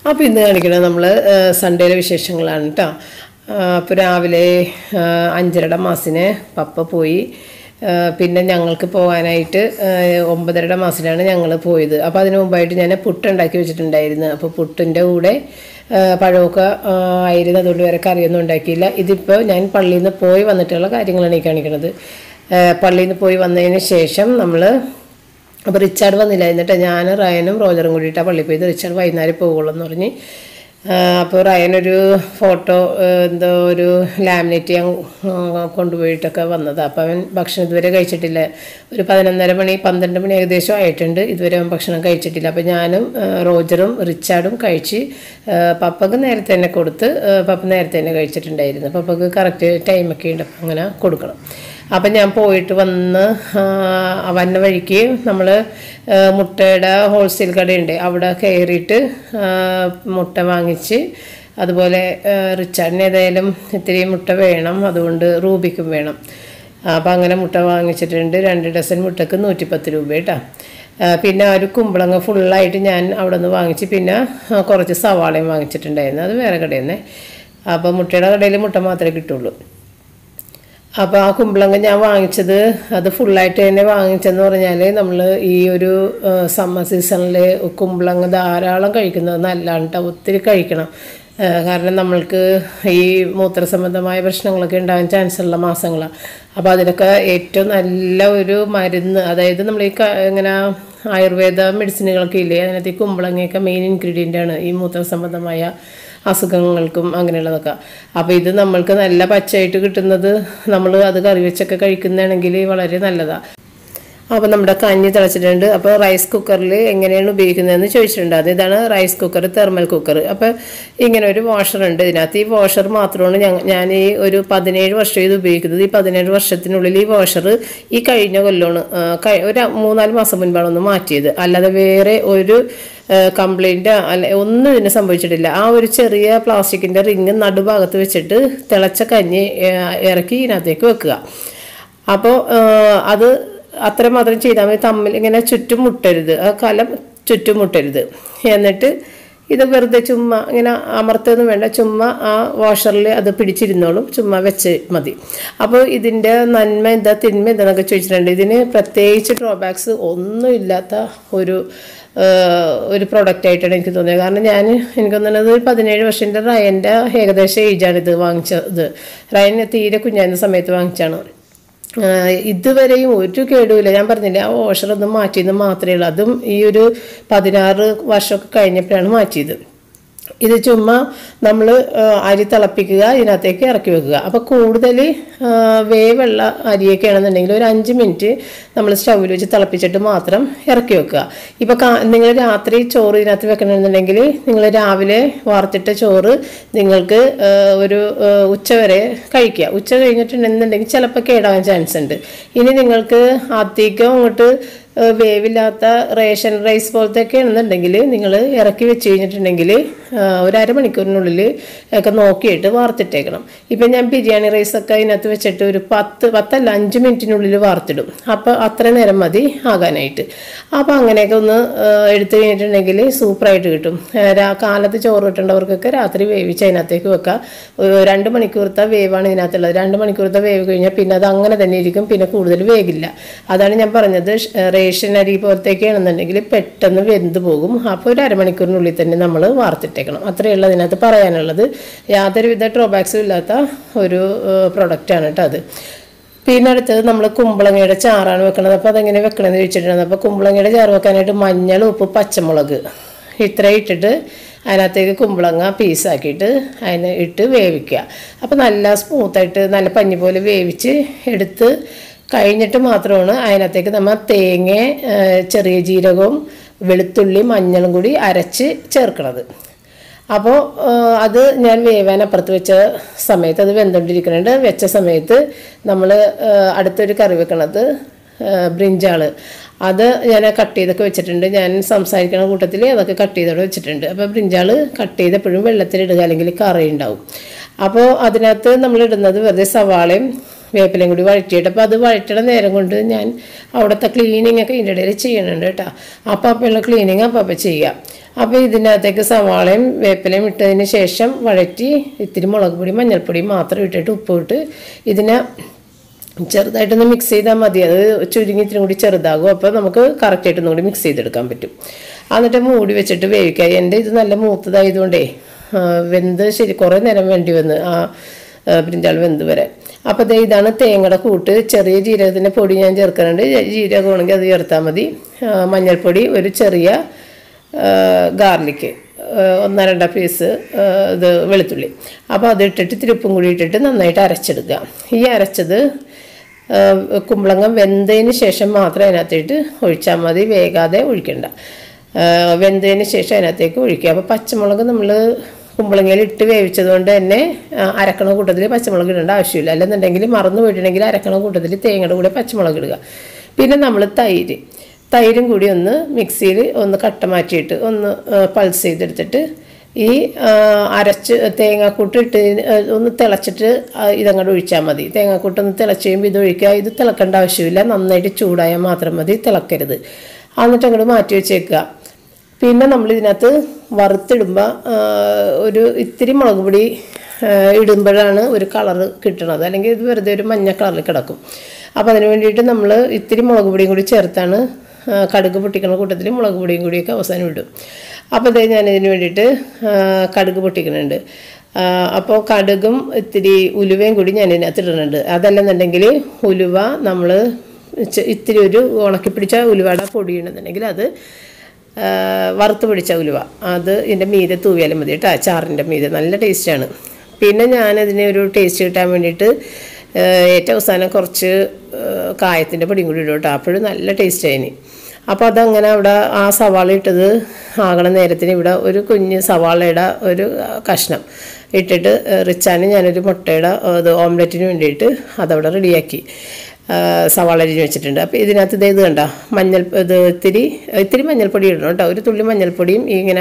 അപ്പോൾ ഇന്ന് കാണിക്കുന്നത് നമ്മൾ സൺഡേയിലെ വിശേഷങ്ങളാണ് കേട്ടോ അപ്പോൾ രാവിലെ ആ, അഞ്ചരയുടെ മാസിന് പപ്പ പോയി ആ, പിന്നെ ഞങ്ങൾക്ക് പോകാനായിട്ട് ആ, ഒമ്പതരയുടെ മാസത്തിലാണ് ഞങ്ങൾ പോയത് അപ്പോൾ അതിന് മുമ്പായിട്ട് ഞാൻ പുട്ട് ഉണ്ടാക്കി വെച്ചിട്ടുണ്ടായിരുന്നു അപ്പോൾ പുട്ടിൻ്റെ കൂടെ ആ, പഴമൊക്കെ ആ, ആയിരുന്നു അതുകൊണ്ട് വേറെ കറിയൊന്നും ഉണ്ടാക്കിയില്ല ഇതിപ്പോൾ ഞാൻ പള്ളിയിൽ നിന്ന് പോയി വന്നിട്ടുള്ള കാര്യങ്ങളാണ് ഈ കാണിക്കുന്നത് ആ, പള്ളിയിൽ നിന്ന് പോയി വന്നതിന് ശേഷം നമ്മൾ അപ്പോൾ റിച്ചാർഡ് വന്നില്ല എന്നിട്ട് ഞാൻ റയനും റോജറും കൂടിയിട്ടാണ് പള്ളിയിൽ പോയത് റിച്ചാർഡ് വൈകുന്നേരം പോകുള്ളൂ എന്ന് പറഞ്ഞ് അപ്പോൾ റയനൊരു ഫോട്ടോ എന്തോ ഒരു ലാമിനേറ്റ് ഞാൻ ആ, കൊണ്ടുപോയിട്ടൊക്കെ വന്നത് അപ്പോൾ അവൻ ഭക്ഷണം ഇതുവരെ കഴിച്ചിട്ടില്ല ഒരു പതിനൊന്നര മണി പന്ത്രണ്ട് മണി ഏകദേശം ആയിട്ടുണ്ട് ഇതുവരെ അവൻ ഭക്ഷണം കഴിച്ചിട്ടില്ല അപ്പോൾ ഞാനും ആ, റോജറും റിച്ചാർഡും കഴിച്ച് ആ, പപ്പക്ക് നേരത്തെ തന്നെ കൊടുത്ത് ആ, പപ്പ നേരത്തെ തന്നെ കഴിച്ചിട്ടുണ്ടായിരുന്നു പപ്പക്ക് കറക്റ്റ് ടൈമൊക്കെ ഉണ്ട് അപ്പം അങ്ങനെ കൊടുക്കണം അപ്പം ഞാൻ പോയിട്ട് വന്ന് ആ, വന്ന വഴിക്ക് നമ്മൾ മുട്ടയുടെ ഹോൾസെയിൽ കടയുണ്ട് അവിടെ കയറിയിട്ട് ആ, മുട്ട വാങ്ങിച്ച് അതുപോലെ ആ, റിച്ചാർഡിന് ഏതായാലും ഇത്തിരി മുട്ട വേണം അതുകൊണ്ട് റൂബിക്കും വേണം അപ്പം അങ്ങനെ മുട്ട വാങ്ങിച്ചിട്ടുണ്ട് രണ്ട് ഡസൻ മുട്ടക്ക് നൂറ്റിപ്പത്ത് രൂപ കേട്ടോ ആ, പിന്നെ ആ ഒരു കുമ്പളങ്ങ ഫുള്ളായിട്ട് ഞാൻ അവിടെ നിന്ന് വാങ്ങിച്ച് പിന്നെ ആ, കുറച്ച് സവാളയും വാങ്ങിച്ചിട്ടുണ്ടായിരുന്നു അത് വേറെ കടയിൽ നിന്നേ അപ്പോൾ മുട്ടയുടെ കടയിൽ മുട്ട മാത്രമേ കിട്ടുള്ളൂ അപ്പോൾ ആ കുമ്പളങ്ങ ഞാൻ വാങ്ങിച്ചത് അത് ഫുള്ളായിട്ട് തന്നെ വാങ്ങിച്ചെന്ന് പറഞ്ഞാൽ നമ്മൾ ഈ ഒരു സമ്മർ സീസണിൽ കുമ്പളങ്ങ ധാരാളം കഴിക്കുന്നത് നല്ലതാണ് കേട്ടോ ഒത്തിരി കഴിക്കണം ആ, കാരണം നമ്മൾക്ക് ഈ മൂത്ര സംബന്ധമായ പ്രശ്നങ്ങളൊക്കെ ഉണ്ടാകാൻ ചാൻസ് ഉള്ള മാസങ്ങളാണ് അപ്പോൾ അതിനൊക്കെ ഏറ്റവും നല്ല ഒരു മരുന്ന് അതായത് നമ്മൾ ഈ ക- ഇങ്ങനെ ആയുർവേദ മെഡിസിനുകളൊക്കെ ഇല്ലേ അതിനകത്ത് ഈ കുമ്പളങ്ങയൊക്കെ മെയിൻ ഇൻഗ്രീഡിയൻ്റ് ആണ് ഈ മൂത്ര സംബന്ധമായ അസുഖങ്ങൾക്കും അങ്ങനെയുള്ളതൊക്കെ അപ്പോൾ ഇത് നമ്മൾക്ക് നല്ല പച്ചയായിട്ട് കിട്ടുന്നത് നമ്മൾ അത് കറി വെച്ചൊക്കെ കഴിക്കുന്നതാണെങ്കിൽ വളരെ നല്ലതാണ് അപ്പോൾ നമ്മുടെ കഞ്ഞി തിളച്ചിട്ടുണ്ട് അപ്പോൾ റൈസ് കുക്കറിൽ എങ്ങനെയാണ് ഉപയോഗിക്കുന്നതെന്ന് ചോദിച്ചിട്ടുണ്ട് അത് ഇതാണ് റൈസ് കുക്കർ തെർമൽ കുക്കർ അപ്പോൾ ഇങ്ങനെ ഒരു വാഷർ ഉണ്ട് ഇതിനകത്ത് ഈ വാഷർ മാത്രമാണ് ഞങ്ങ ഞാൻ ഈ ഒരു പതിനേഴ് വർഷം ഇത് ഉപയോഗിക്കുന്നത് ഈ പതിനേഴ് വർഷത്തിനുള്ളിൽ ഈ വാഷർ ഈ കഴിഞ്ഞ കൊല്ലമാണ് ആ, കഴി- ഒരു മൂന്നാല് മാസം മുൻപാണ് ഒന്ന് മാറ്റിയത് അല്ലാതെ വേറെ ഒരു കംപ്ലൈൻറ്റ് അല്ല ഒന്നും ഇതിന് സംഭവിച്ചിട്ടില്ല ആ ഒരു ചെറിയ പ്ലാസ്റ്റിക്കിൻ്റെ റിങ് നടുഭാഗത്ത് വെച്ചിട്ട് തിളച്ച കഞ്ഞി ആ, ഇറക്കി ഇതിനകത്തേക്ക് വെക്കുക അപ്പോൾ അത് അത്രമാത്രം ചെയ്താൽ മതി തമ്മിൽ ഇങ്ങനെ ചുറ്റും മുട്ടരുത് ആ കലം ചുറ്റും മുട്ടരുത് എന്നിട്ട് ഇത് വെറുതെ ചുമ്മാ ഇങ്ങനെ അമർത്തൊന്നും വേണ്ട ചുമ്മാ ആ വാഷറിൽ അത് പിടിച്ചിരുന്നോളും ചുമ്മാ വെച്ച് മതി അപ്പോൾ ഇതിൻ്റെ നന്മ എന്താ തിന്മ എന്താന്നൊക്കെ ചോദിച്ചിട്ടുണ്ട് ഇതിന് പ്രത്യേകിച്ച് ഡ്രോബാക്സ് ഒന്നും ഇല്ലാത്ത ഒരു ഏഹ്, ഒരു പ്രൊഡക്റ്റ് ആയിട്ടാണ് എനിക്ക് തോന്നിയത് കാരണം ഞാൻ എനിക്ക് തോന്നുന്നത് ഒരു പതിനേഴ് വർഷത്തിൻ്റെ റയൻ്റെ ഏകദേശം ഏജാണ് ഇത് വാങ്ങിച്ചത് റയൻ തീരെ കുഞ്ഞായിരുന്ന സമയത്ത് വാങ്ങിച്ചാണ് ആഹ് ഇതുവരെയും ഒരു കേടുമില്ല ഞാൻ പറഞ്ഞില്ലേ ആ ഓഷറൊന്നും മാറ്റിയെന്ന് മാത്രമേ ഉള്ളൂ അതും ഈ ഒരു പതിനാറ് വർഷമൊക്കെ കഴിഞ്ഞപ്പോഴാണ് മാറ്റിയത് ഇത് ചുമ്മാ നമ്മൾ അരി തിളപ്പിക്കുക ഇതിനകത്തേക്ക് ഇറക്കി വെക്കുക അപ്പോൾ കൂടുതൽ വേവുള്ള അരിയൊക്കെ ആണെന്നുണ്ടെങ്കിൽ ഒരു അഞ്ച് മിനിറ്റ് നമ്മൾ സ്റ്റൗവിൽ വെച്ച് തിളപ്പിച്ചിട്ട് മാത്രം ഇറക്കി വെക്കുക ഇപ്പോൾ നിങ്ങൾ രാത്രി ചോറ് ഇതിനകത്ത് വെക്കണമെന്നുണ്ടെങ്കിൽ നിങ്ങൾ രാവിലെ വാർത്തിട്ട ചോറ് നിങ്ങൾക്ക് ആ, ഒരു ആ, ഉച്ച വരെ കഴിക്കുക ഉച്ച കഴിഞ്ഞിട്ടുണ്ടെന്നുണ്ടെങ്കിൽ ചിലപ്പോൾ കേടാവാൻ ചാൻസ് ഉണ്ട് ഇനി നിങ്ങൾക്ക് അധികം അങ്ങോട്ട് ആ, വേവില്ലാത്ത റേഷൻ റൈസ് പോലത്തെ ഒക്കെ ആണെന്നുണ്ടെങ്കിൽ നിങ്ങൾ ഇറക്കി വെച്ച് കഴിഞ്ഞിട്ടുണ്ടെങ്കിൽ ആ, ഒരു അരമണിക്കൂറിനുള്ളിൽ ഒക്കെ നോക്കിയിട്ട് വാർത്തിട്ടേക്കണം ഇപ്പം ഞാൻ ബിരിയാണി റൈസൊക്കെ അതിനകത്ത് വെച്ചിട്ട് ഒരു പത്ത് പത്തല്ല അഞ്ച് മിനിറ്റിനുള്ളിൽ വാർത്തിടും അപ്പോൾ അത്ര നേരം മതി ആകാനായിട്ട് അപ്പോൾ അങ്ങനെയൊക്കെ ഒന്ന് ആ, എടുത്തു കഴിഞ്ഞിട്ടുണ്ടെങ്കിൽ സൂപ്പറായിട്ട് കിട്ടും ആ, രാ- കാലത്ത് ചോറ് കിട്ടേണ്ടവർക്കൊക്കെ രാത്രി വേവിച്ച് അതിനകത്തേക്ക് വെക്കാം ഒരു രണ്ട് മണിക്കൂറത്തെ വേവാണ് ഇതിനകത്തുള്ളത് രണ്ട് മണിക്കൂറത്തെ വേവ് കഴിഞ്ഞാൽ പിന്നെ അത് അങ്ങനെ തന്നെ ഇരിക്കും പിന്നെ കൂടുതൽ വേഗില്ല അതാണ് ഞാൻ പറഞ്ഞത് ഷ്- റേഷൻ അരി പോലത്തേക്ക് ആണെന്നുണ്ടെങ്കിൽ പെട്ടെന്ന് വെന്ത് പോകും അപ്പോൾ ഒരു അരമണിക്കൂറിനുള്ളിൽ തന്നെ നമ്മൾ വാർത്തിട്ടേക്കണം അത്രയുള്ള അതിനകത്ത് പറയാനുള്ളത് യാതൊരുവിധ ഡ്രോബാക്സും ഇല്ലാത്ത ഒരു പ്രൊഡക്റ്റാണ് കേട്ടോ അത് പിന്നെ അടുത്തത് നമ്മൾ കുമ്പളങ്ങയുടെ ചാറാണ് വെക്കണത് അപ്പോൾ അതെങ്ങനെ വെക്കണമെന്ന് ചോദിച്ചിട്ടുണ്ട് അപ്പോൾ കുമ്പളങ്ങയുടെ ചാറ് വെക്കാനായിട്ട് മഞ്ഞൾ ഉപ്പ് പച്ചമുളക് ഇത്ര ഇട്ടിട്ട് അതിനകത്തേക്ക് കുമ്പളങ്ങ പീസാക്കിയിട്ട് അതിന് ഇട്ട് വേവിക്കുക അപ്പോൾ നല്ല സ്മൂത്തായിട്ട് നല്ല പഞ്ഞി പോലെ വേവിച്ച് എടുത്ത് കഴിഞ്ഞിട്ട് മാത്രമാണ് അതിനകത്തേക്ക് നമ്മൾ തേങ്ങ ആ, ചെറിയ ജീരകവും വെളുത്തുള്ളി മഞ്ഞളും കൂടി അരച്ച് ചേർക്കണത് അപ്പോൾ അത് ഞാൻ വേവാൻ അപ്പുറത്ത് വെച്ച സമയത്ത് അത് വെന്തുകൊണ്ടിരിക്കുന്നുണ്ട് വെച്ച സമയത്ത് നമ്മൾ അടുത്തൊരു കറി വെക്കണത് ബ്രിഞ്ചാൾ അത് ഞാൻ കട്ട് ചെയ്തൊക്കെ വെച്ചിട്ടുണ്ട് ഞാൻ സംസാരിക്കുന്ന കൂട്ടത്തിൽ അതൊക്കെ കട്ട് ചെയ്തോടെ വെച്ചിട്ടുണ്ട് അപ്പോൾ ബ്രിഞ്ചാൾ കട്ട് ചെയ്തപ്പോഴും വെള്ളത്തിലിടുക അല്ലെങ്കിൽ കറി ഉണ്ടാവും അപ്പോൾ അതിനകത്ത് നമ്മൾ ഇടുന്നത് വെറുതെ സവാളയും വേപ്പിലയും കൂടി വഴറ്റിയിട്ട് അപ്പോൾ അത് വഴറ്റണ നേരം കൊണ്ട് ഞാൻ അവിടുത്തെ ക്ലീനിങ് ഒക്കെ ഇതിൻ്റെ ഇടയിൽ ചെയ്യണുണ്ട് കേട്ടോ അപ്പം അപ്പമുള്ള ക്ലീനിങ് അപ്പം അപ്പം ചെയ്യാം അപ്പോൾ ഇതിനകത്തേക്ക് സവാളയും വേപ്പിലയും ഇട്ടതിന് ശേഷം വഴറ്റി ഇത്തിരി മുളക് പൊടി മഞ്ഞൾപ്പൊടി മാത്രം ഇട്ടിട്ട് ഉപ്പ് ഇട്ട് ഇതിനെ ചെറുതായിട്ടൊന്ന് മിക്സ് ചെയ്താൽ മതി അത് ചുരുങ്ങി ഇത്തിരി കൂടി ചെറുതാകും അപ്പോൾ നമുക്ക് കറക്റ്റായിട്ടൊന്നും കൂടി മിക്സ് ചെയ്തെടുക്കാൻ പറ്റും എന്നിട്ട് മൂടി വെച്ചിട്ട് വേവിക്കുക എൻ്റെ ഇത് നല്ല മൂത്തതായതുകൊണ്ടേ ആ, വെന്ത് ശരി കുറേ നേരം വേണ്ടി വന്ന് ആ ആ, ബ്രിഞ്ചാൾ വെന്ത് വരാൻ അപ്പോൾ ദേ ഇതാണ് തേങ്ങയുടെ കൂട്ട് ചെറിയ ജീരകത്തിൻ്റെ പൊടി ഞാൻ ചേർക്കുന്നുണ്ട് ജീരകമാണെങ്കിൽ അത് ചേർത്താൽ മതി ആ, മഞ്ഞൾപ്പൊടി ഒരു ചെറിയ ഗാർലിക്ക് ഒന്നോ രണ്ടോ പീസ് ഇത് വെളുത്തുള്ളി അപ്പോൾ അത് ഇട്ടിട്ട് തിരുപ്പും കൂടി ഇട്ടിട്ട് നന്നായിട്ട് അരച്ചെടുക്കുക ഈ അരച്ചത് ആ, കുമ്പളങ്ങ വെന്തതിന് ശേഷം മാത്രം അതിനകത്തിട്ട് ഒഴിച്ചാൽ മതി വേകാതെ ഒഴിക്കണ്ട ആ, വെന്തതിന് ശേഷം അതിനകത്തേക്ക് ഒഴിക്കുക അപ്പോൾ പച്ചമുളക് നമ്മൾ കുമ്പളങ്ങയിൽ ഇട്ട് വേവിച്ചത് കൊണ്ട് തന്നെ ആ, അരക്കണ കൂട്ടത്തിൽ പച്ചമുളക് ഇടേണ്ട ആവശ്യമില്ല അല്ലെന്നുണ്ടെങ്കിൽ മറന്നു പോയിട്ടുണ്ടെങ്കിൽ അരക്കണ കൂട്ടത്തിൽ തേങ്ങയുടെ കൂടെ പച്ചമുളക് ഇടുക പിന്നെ നമ്മൾ തൈര് തൈരും കൂടി ഒന്ന് മിക്സിയിൽ ഒന്ന് കട്ട മാറ്റിയിട്ട് ഒന്ന് പൾസ് ചെയ്തെടുത്തിട്ട് ഈ ആ, അരച്ച് തേങ്ങാക്കൂട്ട് ഇട്ട് ആ, ഒന്ന് തിളച്ചിട്ട് ആ, ഇതങ്ങോട്ട് ഒഴിച്ചാൽ മതി തേങ്ങാക്കൂട്ട് ഒന്ന് തിളച്ച് കഴിയുമ്പോൾ ഇത് ഒഴിക്കുക ഇത് തിളക്കേണ്ട ആവശ്യമില്ല നന്നായിട്ട് ചൂടായാൽ മാത്രം മതി തിളക്കരുത് എന്നിട്ട് അങ്ങോട്ട് മാറ്റി വെച്ചേക്കുക പിന്നെ നമ്മൾ ഇതിനകത്ത് വറുത്തിടുമ്പോൾ ഒരു ഇത്തിരി മുളക് പൊടി ആ, ഇടുമ്പോഴാണ് ഒരു കളറ് കിട്ടുന്നത് അല്ലെങ്കിൽ ഇത് വെറുതെ ഒരു മഞ്ഞ കളറിൽ കിടക്കും അപ്പോൾ അതിന് വേണ്ടിയിട്ട് നമ്മൾ ഇത്തിരി മുളക് പൊടിയും കൂടി ചേർത്താണ് ആ, കടുക് പൊട്ടിക്കണ കൂട്ടത്തിൽ മുളക് പൊടിയും കൂടിയൊക്കെ അവസാനം ഇടും അപ്പോൾ അതേ ഞാൻ ഇതിന് വേണ്ടിയിട്ട് ആ, കടുക് പൊട്ടിക്കുന്നുണ്ട് ആ, അപ്പോൾ കടുകും ഇത്തിരി ഉലുവയും കൂടി ഞാൻ ഇതിനകത്ത് ഇടുന്നുണ്ട് അതല്ലെന്നുണ്ടെങ്കിൽ ഉലുവ നമ്മൾ ഇത്തിരി ഒരു ഉണക്കി പിടിച്ച ഉലുവയുടെ പൊടി ഉണ്ടെന്നുണ്ടെങ്കിൽ അത് ആ, വറുത്ത് പിടിച്ച ഉലുവ അത് ഇതിൻ്റെ മീതെ തൂവിയാലും മതി കേട്ടോ ചാറിൻ്റെ മീതെ നല്ല ടേസ്റ്റാണ് പിന്നെ ഞാനതിന് ഒരു ടേസ്റ്റ് കിട്ടാൻ വേണ്ടിയിട്ട് ആ, ഏറ്റവും അവസാനം കുറച്ച് കായത്തിൻ്റെ പൊടിയും കൂടി ഇടും കേട്ടോ അപ്പോഴും നല്ല ടേസ്റ്റ് ആയിന് അപ്പോൾ അതങ്ങനെ അവിടെ ആ സവാള ഇട്ടത് ആകണ നേരത്തിന് ഇവിടെ ഒരു കുഞ്ഞ് സവാളയുടെ ഒരു കഷ്ണം ഇട്ടിട്ട് റിച്ചാന് ഞാനൊരു മുട്ടയുടെ ഇത് ഓംലെറ്റിന് വേണ്ടിയിട്ട് അതവിടെ റെഡിയാക്കി ആ, സവാള അരിഞ്ഞ് വെച്ചിട്ടുണ്ട് അപ്പോൾ ഇതിനകത്ത് ഇത് ഇത് കണ്ട മഞ്ഞൾ ഇത് ഇത്തിരി ഇത്തിരി മഞ്ഞൾപ്പൊടി ഇടണം കേട്ടോ ഒരു തുള്ളി മഞ്ഞൾപ്പൊടിയും ഈ ഇങ്ങനെ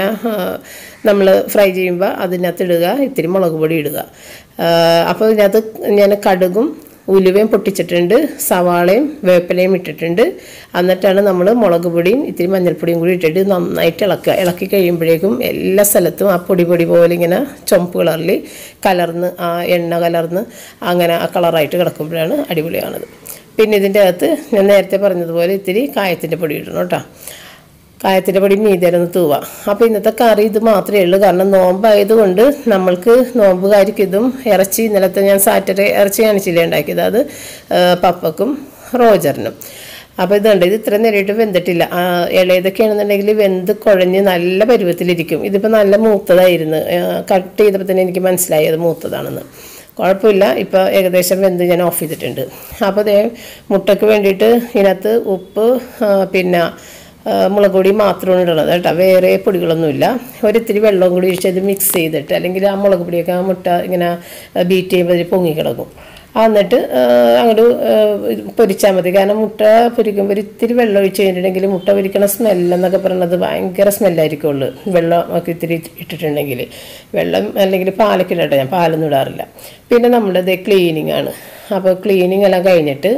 നമ്മൾ ഫ്രൈ ചെയ്യുമ്പോൾ അതിനകത്ത് ഇടുക ഇത്തിരി മുളക് പൊടി ഇടുക ആ, അപ്പോൾ ഇതിനകത്ത് ഞാൻ കടുകും ഉലുവയും പൊട്ടിച്ചിട്ടുണ്ട് സവാളയും വേപ്പിലയും ഇട്ടിട്ടുണ്ട് എന്നിട്ടാണ് നമ്മൾ മുളക് പൊടിയും ഇത്തിരി മഞ്ഞൾപ്പൊടിയും കൂടി ഇട്ടിട്ട് നന്നായിട്ട് ഇളക്കുക ഇളക്കി കഴിയുമ്പോഴേക്കും എല്ലാ സ്ഥലത്തും ആ പൊടി പൊടി പോലെ ഇങ്ങനെ ചുമപ്പ് കളറിൽ കലർന്ന് ആ എണ്ണ കലർന്ന് അങ്ങനെ ആ കളറായിട്ട് കിടക്കുമ്പോഴാണ് അടിപൊളിയാണത് പിന്നെ ഇതിൻ്റെ അകത്ത് ഞാൻ നേരത്തെ പറഞ്ഞതുപോലെ ഇത്തിരി കായത്തിൻ്റെ പൊടി ഇടണം കേട്ടോ കായത്തിൻ്റെ പൊടി മീതേരൊന്ന് തൂവാം അപ്പോൾ ഇന്നത്തെ കറി ഇത് മാത്രമേ ഉള്ളൂ കാരണം നോമ്പായതുകൊണ്ട് നമ്മൾക്ക് നോമ്പുകാരിക്ക് ഇതും ഇറച്ചി ഇന്നലത്തെ ഞാൻ സാറ്റർഡേ ഇറച്ചി കാണിച്ചില്ലേ ഉണ്ടാക്കിയത് അത് ആ, പപ്പക്കും റോജറിനും അപ്പോൾ ഇതുണ്ട് ഇത് ഇത്ര നേരിട്ട് വെന്തിട്ടില്ല ആ, ഇളയതൊക്കെ ആണെന്നുണ്ടെങ്കിൽ വെന്ത് കുഴഞ്ഞ് നല്ല പരുവത്തിലിരിക്കും ഇതിപ്പോൾ നല്ല മൂത്തതായിരുന്നു ആ, കട്ട് ചെയ്തപ്പോൾ തന്നെ എനിക്ക് മനസ്സിലായി അത് മൂത്തതാണെന്ന് കുഴപ്പമില്ല ഇപ്പോൾ ഏകദേശം വെന്ത് ഞാൻ ഓഫ് ചെയ്തിട്ടുണ്ട് അപ്പോൾ അതേ മുട്ടയ്ക്ക് വേണ്ടിയിട്ട് ഇതിനകത്ത് ഉപ്പ് ആ, പിന്നെ ആ, മുളക് പൊടി മാത്രമാണ് ഇടണത് കേട്ടോ വേറെ പൊടികളൊന്നുമില്ല ഒരിത്തിരി വെള്ളവും കൂടി ഒഴിച്ച് അത് മിക്സ് ചെയ്തിട്ട് അല്ലെങ്കിൽ ആ മുളക് പൊടിയൊക്കെ ആ മുട്ട ഇങ്ങനെ ബീറ്റ് ചെയ്യുമ്പോൾ ഇതിൽ പൊങ്ങി കിടക്കും ആ, എന്നിട്ട് ആ, അങ്ങോട്ട് പൊരിച്ചാൽ മതി കാരണം മുട്ട പൊരിക്കുമ്പോൾ ഒരു ഇത്തിരി വെള്ളം ഒഴിച്ച് കഴിഞ്ഞിട്ടുണ്ടെങ്കിൽ മുട്ട പൊരിക്കണ സ്മെല്ലെന്നൊക്കെ പറയുന്നത് ഭയങ്കര സ്മെല്ലായിരിക്കുള്ളൂ വെള്ളം ഒക്കെ ഇത്തിരി ഇട്ടിട്ടുണ്ടെങ്കിൽ വെള്ളം അല്ലെങ്കിൽ പാലൊക്കെ ഇടട്ടെ ഞാൻ പാലൊന്നും ഇടാറില്ല പിന്നെ നമ്മളിത് ക്ലീനിങ് ആണ് അപ്പോൾ ക്ലീനിങ് എല്ലാം കഴിഞ്ഞിട്ട്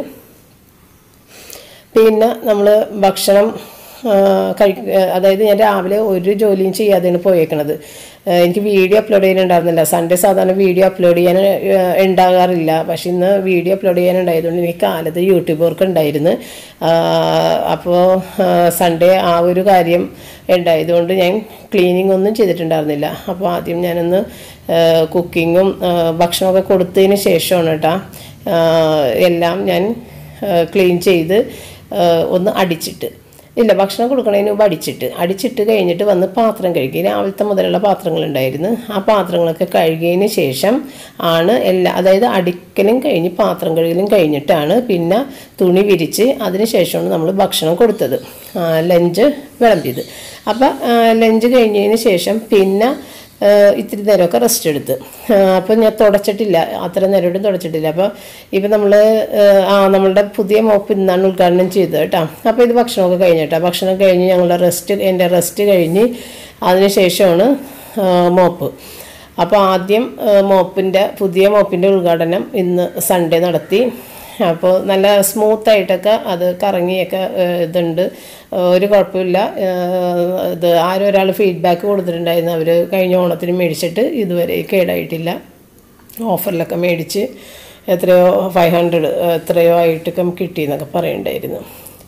പിന്നെ നമ്മൾ ഭക്ഷണം ആ, കഴി അതായത് ഞാൻ രാവിലെ ഒരു ജോലിയും ചെയ്യാതെയാണ് പോയേക്കണത് ആ, എനിക്ക് വീഡിയോ അപ്ലോഡ് ചെയ്യാനുണ്ടായിരുന്നില്ല സൺഡേ സാധാരണ വീഡിയോ അപ്ലോഡ് ചെയ്യാൻ ആ, ഉണ്ടാകാറില്ല പക്ഷെ ഇന്ന് വീഡിയോ അപ്ലോഡ് ചെയ്യാനുണ്ടായതുകൊണ്ട് എനിക്ക് കാലത്ത് യൂട്യൂബ് വർക്ക് ഉണ്ടായിരുന്നു അപ്പോൾ സൺഡേ ആ ഒരു കാര്യം ഉണ്ടായതുകൊണ്ട് ഞാൻ ക്ലീനിങ് ഒന്നും ചെയ്തിട്ടുണ്ടായിരുന്നില്ല അപ്പോൾ ആദ്യം ഞാനൊന്ന് കുക്കിങ്ങും ഭക്ഷണമൊക്കെ കൊടുത്തതിന് ശേഷമാണ് കേട്ടോ ആ, എല്ലാം ഞാൻ ക്ലീൻ ചെയ്ത് ആ, ഒന്ന് അടിച്ചിട്ട് ഇല്ല ഭക്ഷണം കൊടുക്കണതിന് മുമ്പ് അടിച്ചിട്ട് അടിച്ചിട്ട് കഴിഞ്ഞിട്ട് വന്ന് പാത്രം കഴുകി രാവിലത്തെ മുതലുള്ള പാത്രങ്ങളുണ്ടായിരുന്നു ആ പാത്രങ്ങളൊക്കെ കഴുകിയതിന് ശേഷം ആണ് എല്ലാ അതായത് അടിക്കലും കഴിഞ്ഞ് പാത്രം കഴുകലും കഴിഞ്ഞിട്ടാണ് പിന്നെ തുണി വിരിച്ച് അതിന് ശേഷമാണ് നമ്മൾ ഭക്ഷണം കൊടുത്തത് ആ, ലഞ്ച് വിളമ്പിയത് അപ്പം ലഞ്ച് കഴിഞ്ഞതിന് ശേഷം പിന്നെ ആ, ഇത്തിരി നേരമൊക്കെ റെസ്റ്റ് എടുത്ത് അപ്പോൾ ഞാൻ തുടച്ചിട്ടില്ല അത്ര നേരമായിട്ടും തുടച്ചിട്ടില്ല അപ്പോൾ ഇപ്പം നമ്മൾ ആ നമ്മളുടെ പുതിയ മോപ്പ് ഇന്നാണ് ഉദ്ഘാടനം ചെയ്തത് കേട്ടോ അപ്പോൾ ഇത് ഭക്ഷണമൊക്കെ കഴിഞ്ഞ് കേട്ടോ ഭക്ഷണം കഴിഞ്ഞ് ഞങ്ങളുടെ റെസ്റ്റ് എൻ്റെ റെസ്റ്റ് കഴിഞ്ഞ് അതിന് ശേഷമാണ് ആ, മോപ്പ് അപ്പോൾ ആദ്യം മോപ്പിൻ്റെ പുതിയ മോപ്പിൻ്റെ ഉദ്ഘാടനം ഇന്ന് സൺഡേ നടത്തി അപ്പോൾ നല്ല സ്മൂത്തായിട്ടൊക്കെ അത് കറങ്ങിയൊക്കെ ഏഹ്, ഇതുണ്ട് ഏഹ്, ഒരു കുഴപ്പമില്ല ഏഹ്, ഇത് ആരോ ഒരാൾ ഫീഡ്ബാക്ക് കൊടുത്തിട്ടുണ്ടായിരുന്നു അവർ കഴിഞ്ഞ ഓണത്തിന് മേടിച്ചിട്ട് ഇതുവരെ കേടായിട്ടില്ല ഓഫറിലൊക്കെ മേടിച്ച് എത്രയോ ഫൈവ് ഹൺഡ്രഡ് എത്രയോ ആയിട്ടൊക്കെ കിട്ടിയെന്നൊക്കെ പറയുന്നുണ്ടായിരുന്നു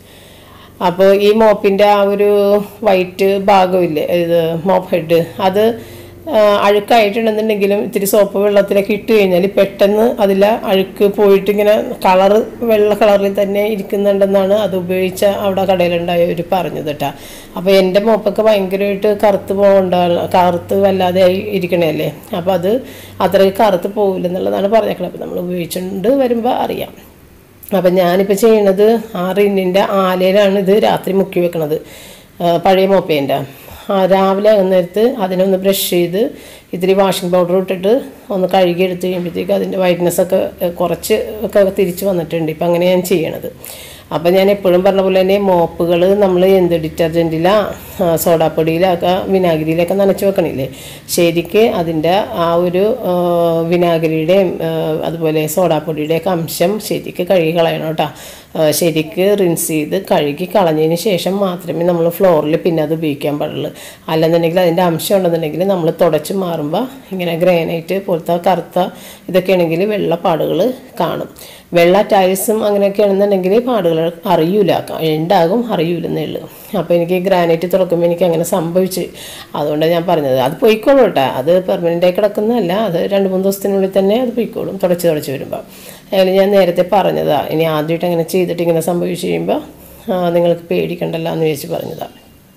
അപ്പോൾ ഈ മോപ്പിൻ്റെ ആ ഒരു വൈറ്റ് ഭാഗമില്ലേ ഇത് മോപ്പ് ഹെഡ് അത് ആ, അഴുക്കായിട്ടുണ്ടെന്നുണ്ടെങ്കിലും ഇത്തിരി സോപ്പ് വെള്ളത്തിലൊക്കെ ഇട്ട് കഴിഞ്ഞാൽ പെട്ടെന്ന് അതിൽ അഴുക്ക് പോയിട്ട് ഇങ്ങനെ കളറ് വെള്ള കളറിൽ തന്നെ ഇരിക്കുന്നുണ്ടെന്നാണ് അത് ഉപയോഗിച്ച അവിടെ കടയിലുണ്ടായവർ പറഞ്ഞത് കേട്ടോ അപ്പോൾ എൻ്റെ മോപ്പൊക്കെ ഭയങ്കരമായിട്ട് കറുത്ത് പോകണ്ട കറുത്ത് വല്ലാതെ ആയി ഇരിക്കണല്ലേ അപ്പോൾ അത് അത്രയ്ക്ക് കറുത്ത് പോകില്ലെന്നുള്ളതാണ് പറഞ്ഞേക്കുന്നത് അപ്പോൾ നമ്മൾ ഉപയോഗിച്ചുകൊണ്ട് വരുമ്പോൾ അറിയാം അപ്പം ഞാനിപ്പോൾ ചെയ്യണത് ആറ് ഇന്നിൻ്റെ ആലയിലാണ് ഇത് രാത്രി മുക്കി വെക്കണത് ആ, പഴയ മോപ്പേൻ്റെ ആ, രാവിലെ ആകുന്നേരത്ത് അതിനൊന്ന് ബ്രഷ് ചെയ്ത് ഇത്തിരി വാഷിംഗ് പൗഡർ ഇട്ടിട്ട് ഒന്ന് കഴുകി എടുത്ത് കഴിയുമ്പോഴത്തേക്ക് അതിൻ്റെ വൈറ്റ്നസ് ഒക്കെ ഏ, കുറച്ച് ഒക്കെ തിരിച്ച് വന്നിട്ടുണ്ട് ഇപ്പം അങ്ങനെ ഞാൻ ചെയ്യണത് അപ്പം ഞാൻ എപ്പോഴും പറഞ്ഞ പോലെ തന്നെ മോപ്പുകൾ നമ്മൾ എന്ത് ഡിറ്റർജൻറ്റിലാ സോഡാപ്പൊടിയിലൊക്കെ വിനാഗിരിയിലൊക്കെ നനച്ച് വെക്കണില്ലേ ശരിക്ക് അതിൻ്റെ ആ ഒരു ആ, വിനാഗിരിയുടെയും ആ, അതുപോലെ സോഡാപ്പൊടിയുടെയൊക്കെ അംശം ശരിക്ക് കഴുകി കളയണം കേട്ടോ ആ, ശരിക്ക് റിൻസ് ചെയ്ത് കഴുകി കളഞ്ഞതിന് ശേഷം മാത്രമേ നമ്മൾ ഫ്ലോറിൽ പിന്നെ അത് ഉപയോഗിക്കാൻ പാടുള്ളൂ അല്ലെന്നുണ്ടെങ്കിൽ അതിൻ്റെ അംശം ഉണ്ടെന്നുണ്ടെങ്കിൽ നമ്മൾ തുടച്ച് മാറുമ്പോൾ ഇങ്ങനെ ഗ്രാനൈറ്റ് പോലത്തെ കറുത്ത ഇതൊക്കെ ആണെങ്കിൽ വെള്ള പാടുകൾ കാണും വെള്ള ടൈൽസും അങ്ങനെയൊക്കെ ആണെന്നുണ്ടെങ്കിൽ പാടുകൾ അറിയൂല ഉണ്ടാകും അറിയൂലെന്നേ ഉള്ളൂ അപ്പോൾ എനിക്ക് ഗ്രാനൈറ്റ് തുറക്കുമ്പോൾ എനിക്ക് അങ്ങനെ സംഭവിച്ച് അതുകൊണ്ടാണ് ഞാൻ പറഞ്ഞത് അത് പൊയ്ക്കോളും കേട്ടോ അത് പെർമനൻ്റായി കിടക്കുന്നതല്ല അത് രണ്ട് മൂന്ന് ദിവസത്തിനുള്ളിൽ തന്നെ അത് പൊയ്ക്കോളും തുടച്ച് തുടച്ച് വരുമ്പോൾ അതിൽ ഞാൻ നേരത്തെ പറഞ്ഞതാണ് ഇനി ആദ്യമായിട്ട് അങ്ങനെ ചെയ്തിട്ട് ഇങ്ങനെ സംഭവിച്ച് കഴിയുമ്പോൾ ആ, നിങ്ങൾക്ക് പേടിക്കണ്ടല്ലോ എന്ന് വിചാരിച്ച് പറഞ്ഞതാണ്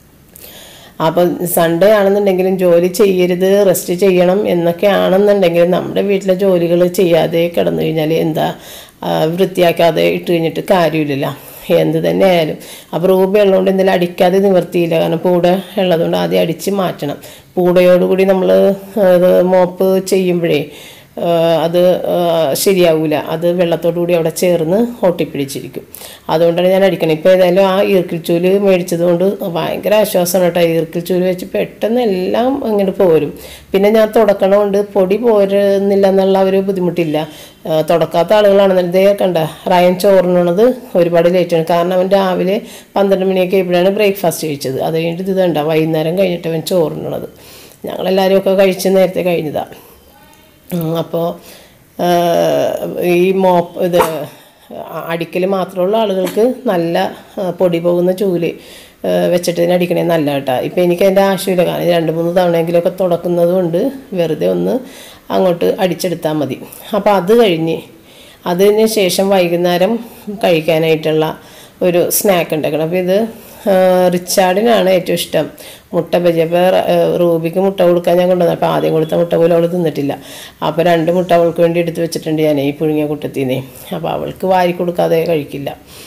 അപ്പം സൺഡേ ആണെന്നുണ്ടെങ്കിലും ജോലി ചെയ്യരുത് റെസ്റ്റ് ചെയ്യണം എന്നൊക്കെ ആണെന്നുണ്ടെങ്കിലും നമ്മുടെ വീട്ടിലെ ജോലികൾ ചെയ്യാതെ കിടന്നു കഴിഞ്ഞാൽ എന്താ ആ, വൃത്തിയാക്കാതെ ഇട്ട് കഴിഞ്ഞിട്ട് കാര്യമില്ലല്ലോ എന്ത് തന്നെ ആയാലും അപ്പോൾ റൂബി ഉള്ളതുകൊണ്ട് എന്തെങ്കിലും അടിക്കാതെ നിവർത്തിയില്ല കാരണം പൂട ഉള്ളതുകൊണ്ട് ആദ്യം അടിച്ച് മാറ്റണം പൂടയോടുകൂടി നമ്മൾ മോപ്പ് ചെയ്യുമ്പോഴേ ആ, അത് ആ, ശരിയാവൂല അത് വെള്ളത്തോടു കൂടി അവിടെ ചേർന്ന് ഒട്ടിപ്പിടിച്ചിരിക്കും അതുകൊണ്ടാണ് ഞാൻ അടിക്കണം ഇപ്പോൾ ഏതായാലും ആ ഈർക്കിൽച്ചൂല് മേടിച്ചത് കൊണ്ട് ഭയങ്കര ആശ്വാസമാണ് കേട്ടോ ഈർക്കിൽച്ചൂല് വെച്ച് പെട്ടെന്ന് എല്ലാം ഇങ്ങോട്ട് പോരും പിന്നെ ഞാൻ തുടക്കണമുണ്ട് പൊടി പോരുന്നില്ല എന്നുള്ള ഒരു ബുദ്ധിമുട്ടില്ല ആ, തുടക്കാത്ത ആളുകളാണെന്നുണ്ടെങ്കിൽ ഇതേ കണ്ട റയൻ ചോറിനുള്ളത് ഒരുപാട് ലേറ്റാണ് കാരണം അവൻ രാവിലെ പന്ത്രണ്ട് മണിയൊക്കെ ആയപ്പോഴാണ് ബ്രേക്ക്ഫാസ്റ്റ് കഴിച്ചത് അത് കഴിഞ്ഞിട്ട് ഇത് കണ്ട വൈകുന്നേരം കഴിഞ്ഞിട്ട് അവൻ ചോറിനുള്ളത് ഞങ്ങളെല്ലാവരും ഒക്കെ കഴിച്ച് നേരത്തെ കഴിഞ്ഞതാണ് അപ്പോൾ ഈ മോപ്പ് ഇത് അടിക്കൽ മാത്രമുള്ള ആളുകൾക്ക് നല്ല ആ, പൊടി പോകുന്ന ചൂല് ആ, വെച്ചിട്ട് ഇതിനെ അടിക്കണേ നല്ല കേട്ടോ ഇപ്പം എനിക്ക് അതിൻ്റെ ആവശ്യമില്ല കാരണം ഇത് രണ്ട് മൂന്ന് തവണയെങ്കിലുമൊക്കെ തുടക്കുന്നത് കൊണ്ട് വെറുതെ ഒന്ന് അങ്ങോട്ട് അടിച്ചെടുത്താൽ മതി അപ്പോൾ അത് കഴിഞ്ഞ് അതിന് ശേഷം വൈകുന്നേരം കഴിക്കാനായിട്ടുള്ള ഒരു സ്നാക്ക് ഉണ്ടാക്കണം അപ്പോൾ ഇത് ആ, റിച്ചാർഡിനാണ് ഏറ്റവും ഇഷ്ടം മുട്ട ബജി അപ്പോൾ റൂബിക്ക് മുട്ട കൊടുക്കാൻ ഞാൻ കൊണ്ടുവന്നു അപ്പോൾ ആദ്യം കൊടുത്ത മുട്ട പോലും അവൾ തിന്നിട്ടില്ല അപ്പോൾ രണ്ട് മുട്ട അവൾക്ക് വേണ്ടി എടുത്ത് വെച്ചിട്ടുണ്ട് ഞാൻ ഈ പുഴുങ്ങിയ കുട്ടത്തിനെ അപ്പോൾ അവൾക്ക് വാരി കൊടുക്കാതെ കഴിക്കില്ല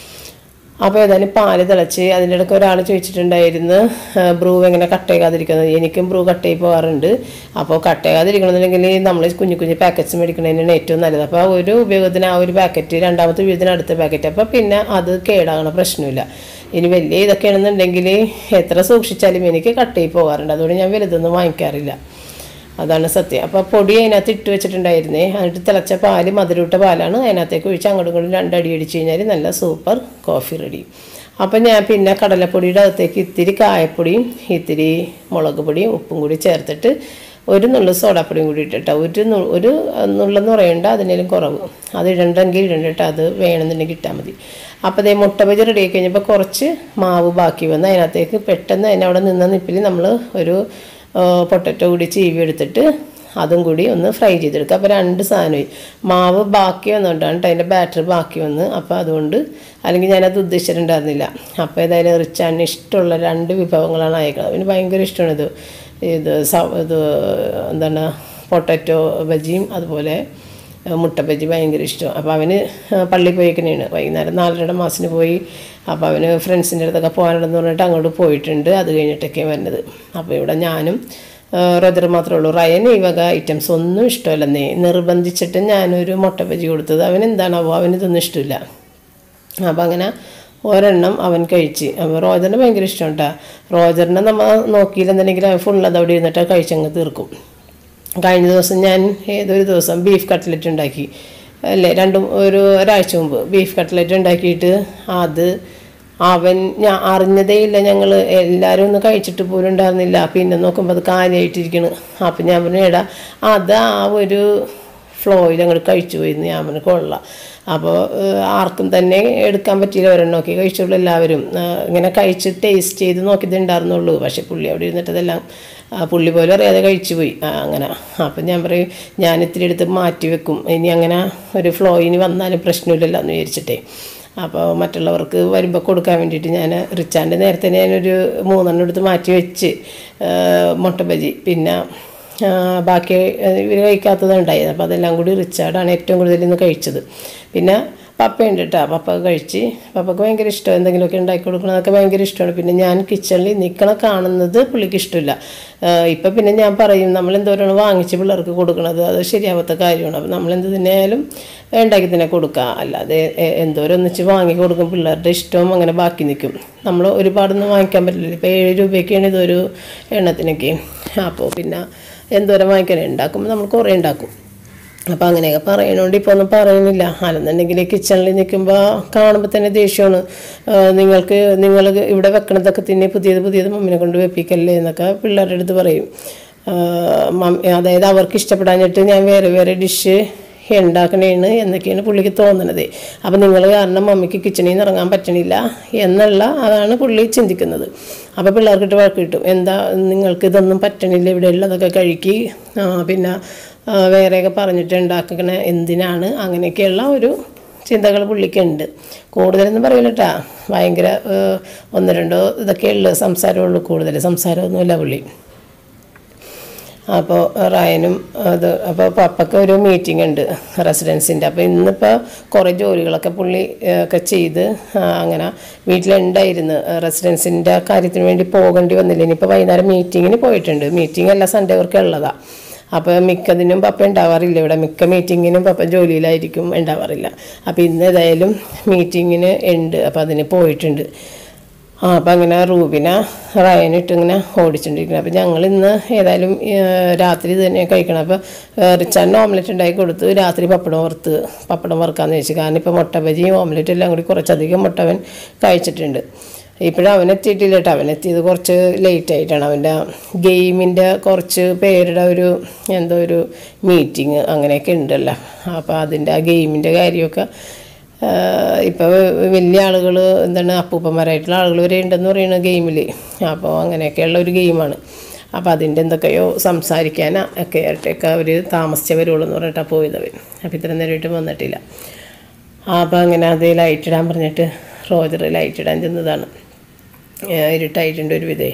അപ്പോൾ ഏതായാലും പാല് തിളച്ച് അതിൻ്റെ ഇടയ്ക്ക് ഒരാൾ ചോദിച്ചിട്ടുണ്ടായിരുന്നു ആ, ബ്രൂ എങ്ങനെ കട്ട് ചെയ്യാതിരിക്കുന്നത് എനിക്കും ബ്രൂ കട്ട് ചെയ്ത് പോകാറുണ്ട് അപ്പോൾ കട്ട് ചെയ്യാതിരിക്കണമെന്നുണ്ടെങ്കിൽ നമ്മൾ കുഞ്ഞു കുഞ്ഞു പാക്കറ്റ്സ് മേടിക്കുന്നതിനാണ് ഏറ്റവും നല്ലത് അപ്പോൾ ആ ഒരു ഉപയോഗത്തിന് ആ ഒരു പാക്കറ്റ് രണ്ടാമത്തെ ഉപയോഗത്തിന് അടുത്ത പാക്കറ്റ് അപ്പോൾ പിന്നെ അത് കേടാകണ പ്രശ്നമില്ല ഇനി വലിയ ഇതൊക്കെയാണെന്നുണ്ടെങ്കിൽ എത്ര സൂക്ഷിച്ചാലും എനിക്ക് കട്ട് ചെയ്ത് പോകാറുണ്ട് അതുകൊണ്ട് ഞാൻ വലുതൊന്നും വാങ്ങിക്കാറില്ല അതാണ് സത്യം അപ്പോൾ പൊടി അതിനകത്ത് ഇട്ട് വെച്ചിട്ടുണ്ടായിരുന്നേ എന്നിട്ട് തിളച്ച പാല് മധുരവിട്ട പാലാണ് അതിനകത്തേക്ക് ഒഴിച്ച് അങ്ങോട്ടും ഇങ്ങോട്ടും രണ്ടടി അടിച്ച് കഴിഞ്ഞാൽ നല്ല സൂപ്പർ കോഫി റെഡി അപ്പം ഞാൻ പിന്നെ കടലപ്പൊടിയുടെ അകത്തേക്ക് ഇത്തിരി കായപ്പൊടിയും ഇത്തിരി മുളക് പൊടിയും ഉപ്പും കൂടി ചേർത്തിട്ട് ഒരു നുള്ളു സോഡാപ്പൊടിയും കൂടി ഇട്ടിട്ട് ഒരു നു- ഒരു നുള്ളെന്ന് പറയണ്ട അതിനേലും കുറവ് അത് ഇടണ്ടെങ്കിൽ ഇടണ്ടിട്ട് അത് വേണമെന്നുണ്ടെങ്കിൽ ഇട്ടാൽ മതി അപ്പോൾ അതേ മുട്ട ബജി റെഡി ആയി കഴിഞ്ഞപ്പോൾ കുറച്ച് മാവ് ബാക്കി വന്ന് അതിനകത്തേക്ക് പെട്ടെന്ന് അതിനെ അവിടെ നിന്ന നിപ്പിൽ നമ്മൾ ഒരു പൊട്ടറ്റോ കൂടി ചീവി എടുത്തിട്ട് അതും കൂടി ഒന്ന് ഫ്രൈ ചെയ്തെടുക്കുക അപ്പോൾ രണ്ട് സാധനമായി മാവ് ബാക്കി വന്നുകൊണ്ടാണ് കേട്ടോ അതിൻ്റെ ബാറ്റർ ബാക്കി വന്ന് അപ്പോൾ അതുകൊണ്ട് അല്ലെങ്കിൽ ഞാനത് ഉദ്ദേശിച്ചിട്ടുണ്ടായിരുന്നില്ല അപ്പോൾ ഏതായാലും റിച്ചാണ് ഇഷ്ടമുള്ള രണ്ട് വിഭവങ്ങളാണ് അയക്കുന്നത് അവന് ഭയങ്കര ഇഷ്ടമാണ് ഇത് ഇത് സ- ഇത് എന്താണ് പൊട്ടറ്റോ ബജിയും അതുപോലെ ഏഹ് മുട്ട ബജി ഭയങ്കര ഇഷ്ടം അപ്പോൾ അവന് പള്ളി പോയിക്കണേണ് വൈകുന്നേരം നാലരയുടെ മാസത്തിന് പോയി അപ്പോൾ അവന് ഫ്രണ്ട്സിൻ്റെ അടുത്തൊക്കെ പോകാനുണ്ടെന്ന് പറഞ്ഞിട്ട് അങ്ങോട്ട് പോയിട്ടുണ്ട് അത് കഴിഞ്ഞിട്ടൊക്കെ വരുന്നത് അപ്പോൾ ഇവിടെ ഞാനും റോദർ മാത്രമേ ഉള്ളൂ റയന് ഈ വക ഐറ്റംസ് ഒന്നും ഇഷ്ടമല്ലെന്നേ നിർബന്ധിച്ചിട്ട് ഞാനൊരു മുട്ട ബജി കൊടുത്തത് അവൻ എന്താണാവോ അവന് ഇതൊന്നും ഇഷ്ടമില്ല അപ്പം അങ്ങനെ ഒരെണ്ണം അവൻ കഴിച്ച് അപ്പോൾ റോജറിന് ഭയങ്കര ഇഷ്ടം കേട്ടോ റോജറിനെ നമ്മൾ നോക്കിയില്ലെന്നുണ്ടെങ്കിൽ അവൻ ഫുൾ അത് അവിടെ ഇരുന്നിട്ട് കഴിച്ചങ്ങ് തീർക്കും കഴിഞ്ഞ ദിവസം ഞാൻ ഏതൊരു ദിവസം ബീഫ് കട്ട്ലറ്റ് ഉണ്ടാക്കി അല്ലേ രണ്ടും ഒരു ഒരാഴ്ച മുമ്പ് ബീഫ് കട്ട്ലറ്റ് ഉണ്ടാക്കിയിട്ട് അത് അവൻ ഞാൻ അറിഞ്ഞതേ ഇല്ല ഞങ്ങൾ എല്ലാവരും ഒന്ന് കഴിച്ചിട്ട് പോലും ഉണ്ടായിരുന്നില്ല പിന്നെ നോക്കുമ്പോൾ അത് കാലിയായിട്ടിരിക്കണ് അപ്പം ഞാൻ പറഞ്ഞു എടാ അത് ആ ഒരു ഫ്ലോയിൽ അങ്ങോട്ട് കഴിച്ചു പോയി ഞാൻ പറഞ്ഞു കൊള്ളാം അപ്പോൾ ആർക്കും തന്നെ എടുക്കാൻ പറ്റിയില്ല ഒരെണ്ണമൊക്കെ കഴിച്ചുള്ളൂ എല്ലാവരും ആ, ഇങ്ങനെ കഴിച്ച് ടേസ്റ്റ് ചെയ്ത് നോക്കിയതേ ഉണ്ടായിരുന്നുള്ളൂ പക്ഷേ പുള്ളി അവിടെ ഇരുന്നിട്ട് ഇതെല്ലാം ആ, പുള്ളി പോലും അറിയാതെ കഴിച്ചു പോയി ആ, അങ്ങനെ അപ്പം ഞാൻ പറയും ഞാൻ ഇത്തിരി എടുത്ത് മാറ്റി വെക്കും ഇനി അങ്ങനെ ഒരു ഫ്ലോ ഇനി വന്നാലും പ്രശ്നമില്ലല്ലോ എന്ന് വിചാരിച്ചിട്ടേ അപ്പോൾ മറ്റുള്ളവർക്ക് വരുമ്പോൾ കൊടുക്കാൻ വേണ്ടിയിട്ട് ഞാൻ റിച്ചാൻ്റെ നേരത്തെ ഞാനൊരു മൂന്നെണ്ണം എടുത്ത് മാറ്റി വെച്ച് ആ, മുട്ട ബജി പിന്നെ ആ, ബാക്കി ഇവർ കഴിക്കാത്തത് ഉണ്ടായത് അപ്പോൾ അതെല്ലാം കൂടി റിച്ചാർഡാണ് ഏറ്റവും കൂടുതൽ ഇന്ന് കഴിച്ചത് പിന്നെ പപ്പയുണ്ട് കേട്ടോ പപ്പ കഴിച്ച് പപ്പക്ക് ഭയങ്കര ഇഷ്ടം എന്തെങ്കിലുമൊക്കെ ഉണ്ടാക്കി കൊടുക്കണതൊക്കെ ഭയങ്കര ഇഷ്ടമാണ് പിന്നെ ഞാൻ കിച്ചണിൽ നിൽക്കണ കാണുന്നത് പുള്ളിക്ക് ഇഷ്ടമില്ല ഇപ്പം പിന്നെ ഞാൻ പറയും നമ്മൾ എന്തോരാണ് വാങ്ങിച്ച് പിള്ളേർക്ക് കൊടുക്കണത് അത് ശരിയാവാത്ത കാര്യമാണ് അപ്പം നമ്മൾ എന്ത് തന്നെയായാലും ഉണ്ടാക്കി തന്നെ കൊടുക്കുക അല്ലാതെ എ- എന്തോരം ഒന്നിച്ച് വാങ്ങി കൊടുക്കും പിള്ളേരുടെ ഇഷ്ടവും അങ്ങനെ ബാക്കി നിൽക്കും നമ്മൾ ഒരുപാടൊന്നും വാങ്ങിക്കാൻ പറ്റില്ല ഇപ്പോൾ ഏഴ് രൂപയൊക്കെയാണ് ഇതൊരു എണ്ണത്തിനൊക്കെ അപ്പോൾ പിന്നെ എന്തോരം വാങ്ങിക്കാൻ ഉണ്ടാക്കുമ്പോൾ നമ്മൾ കുറേ ഉണ്ടാക്കും അപ്പോൾ അങ്ങനെയൊക്കെ പറയണോണ്ട് ഇപ്പോൾ ഒന്നും പറയുന്നില്ല അല്ലെന്നുണ്ടെങ്കിൽ കിച്ചണിൽ നിൽക്കുമ്പോൾ കാണുമ്പോൾ തന്നെ ദേഷ്യമാണ് ആ, നിങ്ങൾക്ക് നിങ്ങൾ ഇവിടെ വെക്കണതൊക്കെ തന്നെ പുതിയത് പുതിയത് മമ്മിനെ കൊണ്ട് വെപ്പിക്കല്ലേ എന്നൊക്കെ പിള്ളേരുടെ അടുത്ത് പറയും ആ, മമ്മി അതായത് അവർക്ക് ഇഷ്ടപ്പെടാഞ്ഞിട്ട് ഞാൻ വേറെ വേറെ ഡിഷ് ഉണ്ടാക്കണേന്ന് എന്നൊക്കെയാണ് പുള്ളിക്ക് തോന്നണത് അപ്പം നിങ്ങൾ കാരണം മമ്മിക്ക് കിച്ചണിൽ നിന്ന് ഇറങ്ങാൻ പറ്റണില്ല എന്നുള്ള അതാണ് പുള്ളി ചിന്തിക്കുന്നത് അപ്പോൾ പിള്ളേർക്കിട്ട് വഴക്ക് കിട്ടും എന്താ നിങ്ങൾക്ക് ഇതൊന്നും പറ്റണില്ല ഇവിടെ ഉള്ളതൊക്കെ കഴുകി ആ, പിന്നെ ആ, വേറെയൊക്കെ പറഞ്ഞിട്ട് ഉണ്ടാക്കണ എന്തിനാണ് അങ്ങനെയൊക്കെയുള്ള ഒരു ചിന്തകൾ പുള്ളിക്കുണ്ട് കൂടുതലൊന്നും പറയില്ല കേട്ടാ ഭയങ്കര ഏ, ഒന്ന് രണ്ടോ ഇതൊക്കെ ഉള്ളു സംസാരമുള്ളൂ കൂടുതൽ സംസാരമൊന്നുമില്ല പുള്ളി അപ്പോൾ റയനും അത് അപ്പോൾ പപ്പയ്ക്ക് ഒരു മീറ്റിംഗ് ഉണ്ട് റെസിഡൻസിൻ്റെ അപ്പോൾ ഇന്നിപ്പോൾ കുറേ ജോലികളൊക്കെ പുള്ളി ഏഹ്, ഒക്കെ ചെയ്ത് ആ, അങ്ങനെ വീട്ടിലുണ്ടായിരുന്നു റെസിഡൻസിൻ്റെ കാര്യത്തിന് വേണ്ടി പോകേണ്ടി വന്നില്ല ഇനിയിപ്പോൾ വൈകുന്നേരം മീറ്റിങ്ങിന് പോയിട്ടുണ്ട് മീറ്റിംഗ് എല്ലാ സൺഡേ അവർക്ക് ഉള്ളതാണ് അപ്പോൾ മിക്കതിനും പപ്പ ഉണ്ടാവാറില്ല ഇവിടെ മിക്ക മീറ്റിങ്ങിനും പപ്പ ജോലിയിലായിരിക്കും ഉണ്ടാവാറില്ല അപ്പോൾ ഇന്ന് ഏതായാലും മീറ്റിങ്ങിന് ഉണ്ട് അപ്പോൾ അതിന് പോയിട്ടുണ്ട് ആ അപ്പം അങ്ങനെ റൂബിനെ റയനിട്ട് ഇങ്ങനെ ഓടിച്ചുകൊണ്ടിരിക്കുന്നത് അപ്പം ഞങ്ങൾ ഇന്ന് ഏതായാലും ഏഹ്, രാത്രി ഇത് തന്നെ കഴിക്കണം അപ്പോൾ റിച്ചാറിന് ഓംലെറ്റ് ഉണ്ടാക്കി കൊടുത്ത് രാത്രി പപ്പടം വറുത്ത് പപ്പടം വറുക്കാന്ന് വെച്ചു കാരണം ഇപ്പോൾ മുട്ട ബജിയും ഓംലെറ്റും എല്ലാം കൂടി കുറച്ചധികം മുട്ട അവൻ കഴിച്ചിട്ടുണ്ട് ഇപ്പോഴും അവൻ എത്തിയിട്ടില്ല കേട്ടോ അവൻ എത്തിയത് കുറച്ച് ലേറ്റ് ആയിട്ടാണ് അവൻ്റെ ഗെയിമിൻ്റെ കുറച്ച് പേരുടെ ഒരു എന്തോ ഒരു മീറ്റിംഗ് അങ്ങനെയൊക്കെ ഉണ്ടല്ലോ അപ്പോൾ അതിൻ്റെ ആ ഗെയിമിൻ്റെ കാര്യമൊക്കെ ഇപ്പോൾ വലിയ ആളുകൾ എന്താണ് അപ്പൂപ്പന്മാരായിട്ടുള്ള ആളുകൾ വരെ ഉണ്ടെന്ന് പറയുന്ന ഗെയിമിൽ അപ്പോൾ അങ്ങനെയൊക്കെയുള്ള ഒരു ഗെയിമാണ് അപ്പോൾ അതിൻ്റെ എന്തൊക്കെയോ സംസാരിക്കാൻ ഒക്കെ ആയിട്ടൊക്കെ അവർ താമസിച്ച വരുള്ളൂ എന്ന് പറഞ്ഞിട്ടാണ് പോയത് അവർ അപ്പോൾ ഇത്ര നേരമായിട്ട് വന്നിട്ടില്ല അപ്പോൾ അങ്ങനെ അത് ലൈറ്റ് ഇടാൻ പറഞ്ഞിട്ട് റോജർ ലൈറ്റ് ഇടാൻ ചെന്നതാണ് ഏഹ് ഇരുട്ടായിട്ടുണ്ട് ഒരു വിധേ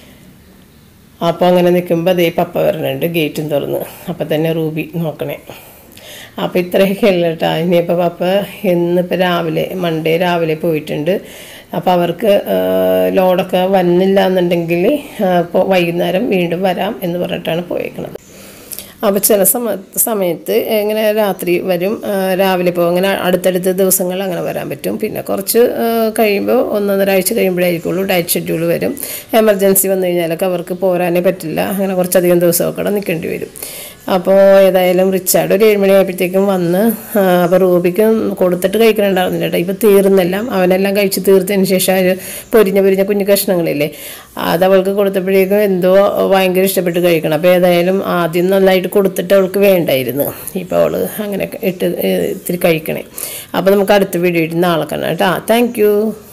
അപ്പോൾ അങ്ങനെ നിൽക്കുമ്പോൾ അതേ പപ്പ വരണുണ്ട് ഗേറ്റും തുറന്ന് അപ്പം തന്നെ റൂബി നോക്കണേ അപ്പോൾ ഇത്രയൊക്കെ ഉള്ളു കേട്ടോ ഇനിയിപ്പോൾ പപ്പ ഇന്നിപ്പോൾ രാവിലെ മൺഡേ രാവിലെ പോയിട്ടുണ്ട് അപ്പോൾ അവർക്ക് ആ, ലോഡൊക്കെ വന്നില്ല എന്നുണ്ടെങ്കിൽ ഇപ്പോൾ വൈകുന്നേരം വീണ്ടും വരാം എന്ന് പറഞ്ഞിട്ടാണ് പോയേക്കുന്നത് അപ്പോൾ ചില സമ സമയത്ത് ഇങ്ങനെ രാത്രി വരും ആ, രാവിലെ പോകും അങ്ങനെ അടുത്തടുത്ത ദിവസങ്ങൾ അങ്ങനെ വരാൻ പറ്റും പിന്നെ കുറച്ച് ആ, കഴിയുമ്പോൾ ഒന്നൊന്നര ആഴ്ച കഴിയുമ്പോഴായിരിക്കുള്ളൂ ഡയറ്റ് ഷെഡ്യൂൾ വരും എമർജൻസി വന്നു കഴിഞ്ഞാലൊക്കെ അവർക്ക് പോരാനേ പറ്റില്ല അങ്ങനെ കുറച്ചധികം ദിവസമൊക്കെ അവിടെ നിൽക്കേണ്ടി വരും അപ്പോൾ ഏതായാലും റിച്ചാർഡ് ഒരു ഏഴ് മണിയായപ്പോഴത്തേക്കും വന്ന് ആ, അപ്പോൾ റൂബിക്ക് കൊടുത്തിട്ട് കഴിക്കണുണ്ടായിരുന്നില്ല കേട്ടോ ഇപ്പോൾ തീർന്നെല്ലാം അവനെല്ലാം കഴിച്ച് തീർത്തതിന് ശേഷം ഒരു പൊരിഞ്ഞ പൊരിഞ്ഞ കുഞ്ഞു കഷ്ണങ്ങളില്ലേ അത് അവൾക്ക് കൊടുത്തപ്പോഴേക്കും എന്തോ ഭയങ്കര ഇഷ്ടപ്പെട്ട് കഴിക്കണം അപ്പോൾ ഏതായാലും ആദ്യം നന്നായിട്ട് കൊടുത്തിട്ട് അവൾക്ക് വേണ്ടായിരുന്നു ഇപ്പോൾ അവൾ അങ്ങനെ ഇട്ട് ഏ, ഇത്തിരി കഴിക്കണേ അപ്പോൾ നമുക്ക് അടുത്ത വീഡിയോ നാളെ കാണാം കേട്ടോ താങ്ക് യു